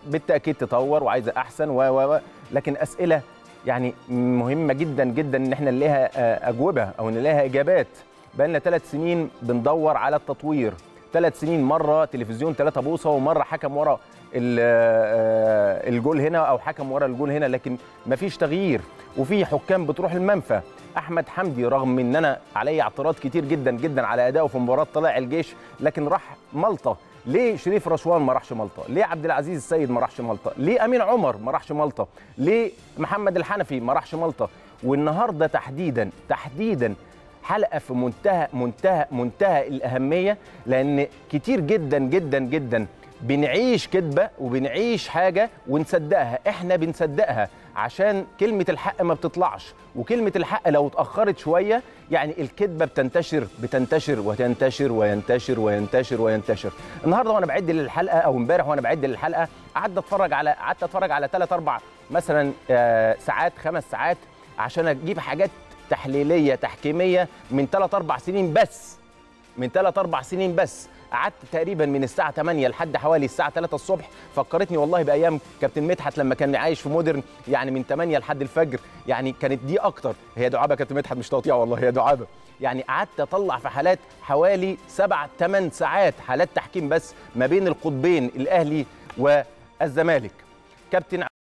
بالتاكيد تطور وعايزه احسن و و و لكن اسئله يعني مهمه جدا جدا ان احنا نلاقيها آه، اجوبه او نلاقيها اجابات بقى لنا ثلاث سنين بندور على التطوير ثلاث سنين مره تلفزيون ثلاثة بوصه ومره حكم ورا ال- آه، الجول هنا او حكم ورا الجول هنا لكن مفيش تغيير وفي حكام بتروح المنفى احمد حمدي رغم ان انا علي اعتراض كتير جدا جدا على اداؤه في مباراه طلائع الجيش لكن راح ملطه ليه شريف رشوان ما راحش ملطه ليه عبد العزيز السيد ما راحش ملطه ليه امين عمر ما راحش ملطه ليه محمد الحنفي ما راحش ملطه والنهارده تحديدا تحديدا حلقه في منتهى منتهى منتهى الاهميه لان كتير جدا جدا جدا بنعيش كذبه وبنعيش حاجه ونصدقها احنا بنصدقها عشان كلمه الحق ما بتطلعش وكلمه الحق لو اتاخرت شويه يعني الكذبه بتنتشر بتنتشر وتنتشر وينتشر وينتشر وينتشر النهارده وانا بعد للحلقه او امبارح وانا بعد للحلقه قعدت اتفرج على قعدت اتفرج على ثلاث اربع مثلا آه، ساعات خمس ساعات عشان اجيب حاجات تحليليه تحكيميه من ثلاث اربع سنين بس من ثلاث اربع سنين بس قعدت تقريبا من الساعه 8 لحد حوالي الساعه 3 الصبح فكرتني والله بايام كابتن مدحت لما كان عايش في مودرن يعني من 8 لحد الفجر يعني كانت دي اكتر هي دعابه كابتن مدحت مش تقطيع والله هي دعابه يعني قعدت اطلع في حالات حوالي 7 8 ساعات حالات تحكيم بس ما بين القطبين الاهلي والزمالك كابتن